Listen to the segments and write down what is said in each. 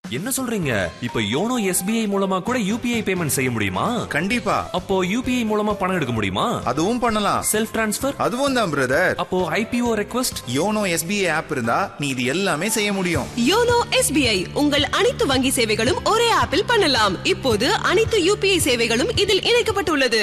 என்ன சொல்றீங்க இப்ப யோனோ எஸ்பிஐ மூலமா கூட யூபிஐ பேமெண்ட் செய்ய முடியுமா கண்டிப்பா அப்போ யூபிஐ மூலமா பணம் எடுக்க முடியுமா அதுவும் பண்ணலாம் செல்ஃப் டிரான்ஸ்ஃபர் அதுவும் தான் பிரதர் அப்போ IPO request YONO SBI app இருந்தா நீ இது எல்லாமே செய்ய முடியும் யோனோ எஸ்பிஐ உங்கள் அனைத்து வங்கி சேவைகளும் ஒரே ஆப்பில் பண்ணலாம் இப்போது அனைத்து யூபிஐ சேவைகளும் இதில் இணைக்கப்பட்டுள்ளது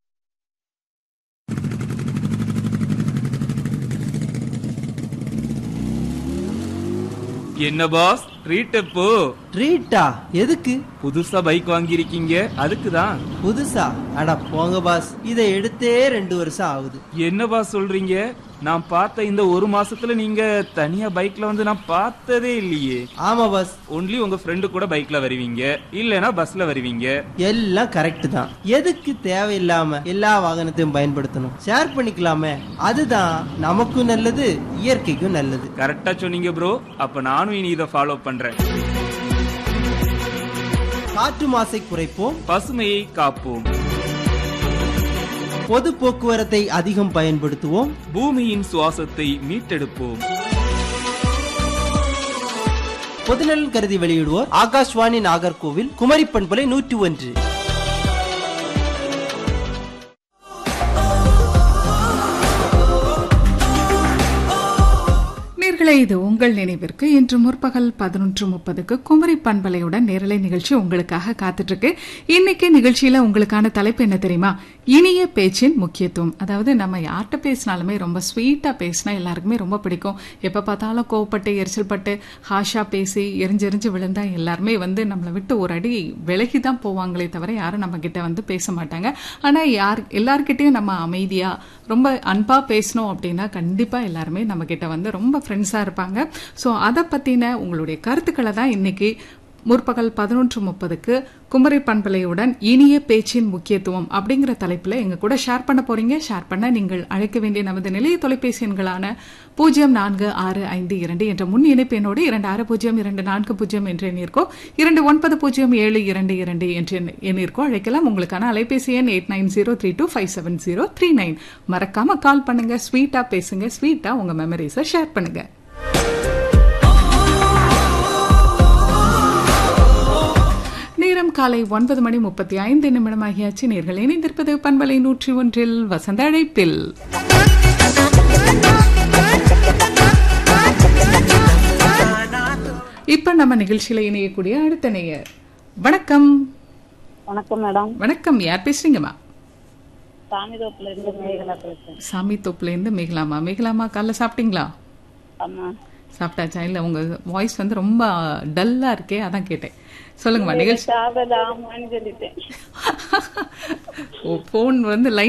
என்ன பாஸ் ட்ரீட் எப்போ ட்ரீட்டா எதுக்கு புதுசா பைக் வாங்கியிருக்கீங்க அதுக்கு தான் புதுசா அட போங்க பாஸ் இதை எடுத்தே ரெண்டு வருஷம் ஆகுது என்ன பாஸ் சொல்றீங்க நான் பார்த்த இந்த ஒரு மாசத்துல நீங்க தனியா பைக்ல வந்து நான் பார்த்ததே இல்லையே ஆமா பாஸ் ஒன்லி உங்க ஃப்ரெண்டு கூட பைக்ல வருவீங்க இல்லனா பஸ்ல வருவீங்க எல்லாம் கரெக்ட் தான் எதுக்கு தேவையில்லாம எல்லா வாகனத்தையும் பயன்படுத்தணும் ஷேர் பண்ணிக்கலாமே அதுதான் நமக்கும் நல்லது இயற்கைக்கும் நல்லது கரெக்டா சொன்னீங்க ப்ரோ அப்ப நானும் இனி இதை ஃபாலோ பண்றேன் காற்று மாசை குறைப்போம் பசுமையை காப்போம் பொது போக்குவரத்தை அதிகம் பயன்படுத்துவோம் பூமியின் சுவாசத்தை மீட்டெடுப்போம் பொதுநலன் கருதி வெளியிடுவோர் ஆகாஷ்வாணி நாகர்கோவில் குமரி பண்பலை நூற்றி ஒன்று நேர்களை இது உங்கள் நினைவிற்கு இன்று முற்பகல் பதினொன்று முப்பதுக்கு குமரி பண்பலையுடன் நேரலை நிகழ்ச்சி உங்களுக்காக காத்துட்டு இருக்கு இன்னைக்கு நிகழ்ச்சியில உங்களுக்கான தலைப்பு என்ன தெரியுமா இனிய பேச்சின் முக்கியத்துவம் அதாவது நம்ம யார்கிட்ட பேசினாலுமே ரொம்ப ஸ்வீட்டா பேசினா எல்லாருக்குமே ரொம்ப பிடிக்கும் எப்ப பார்த்தாலும் கோவப்பட்டு எரிச்சல் பட்டு ஹாஷா பேசி எரிஞ்செரிஞ்சு விழுந்தா எல்லாருமே வந்து நம்மளை விட்டு ஒரு அடி விலகி தான் போவாங்களே தவிர யாரும் நம்ம கிட்ட வந்து பேச மாட்டாங்க ஆனா யார் எல்லார்கிட்டயும் நம்ம அமைதியா ரொம்ப அன்பா பேசணும் அப்படின்னா கண்டிப்பா எல்லாருமே நம்ம கிட்ட வந்து ரொம்ப ஃப்ரெண்ட்ஸா இருப்பாங்க ஸோ அதை பத்தின உங்களுடைய கருத்துக்களை தான் இன்னைக்கு முற்பகல் பதினொன்று முப்பதுக்கு குமரி பண்பலையுடன் இனிய பேச்சின் முக்கியத்துவம் அப்படிங்கிற தலைப்புல எங்க கூட ஷேர் பண்ண போறீங்க ஷேர் பண்ண நீங்கள் அழைக்க வேண்டிய நமது நிலைய தொலைபேசி எண்களான பூஜ்ஜியம் நான்கு ஆறு ஐந்து இரண்டு என்ற முன் இணைப்பு எண்ணோடு இரண்டு ஆறு பூஜ்ஜியம் இரண்டு நான்கு பூஜ்ஜியம் என்ற எண்ணிற்கோ இரண்டு ஒன்பது பூஜ்ஜியம் ஏழு இரண்டு இரண்டு என்ற எண்ணிற்கோ அழைக்கலாம் உங்களுக்கான அலைபேசி எண் eight nine zero three two five seven zero three nine மறக்காம கால் பண்ணுங்க ஸ்வீட்டா பேசுங்க ஸ்வீட்டா உங்க மெமரிஸை ஷேர் பண்ணுங்க நேரம் காலை ஒன்பது மணி முப்பத்தி ஐந்து நிமிடமாகியாச்சு நேர்கள் இணைந்திருப்பது பண்பலை நூற்றி ஒன்றில் வசந்த அழைப்பில் இப்ப நம்ம நிகழ்ச்சியில இணையக்கூடிய அடுத்த நேயர் வணக்கம் வணக்கம் மேடம் வணக்கம் யார் பேசுறீங்கம்மா சாமிதோப்புல இருந்து மேகலா பேசுறேன் சாமி தோப்புல இருந்து மேகலாமா மேகலாமா காலைல சாப்பிட்டீங்களா ஆமா சாப்பிட்டாச்சா இல்ல உங்க வாய்ஸ் வந்து ரொம்ப டல்லா இருக்கே அதான் கேட்டேன் சொல்லுங்கம்மா நிகழ்ச்சி சாப்பிட ஆமான்னு சொல்லிட்டேன் போன் வந்து லைன்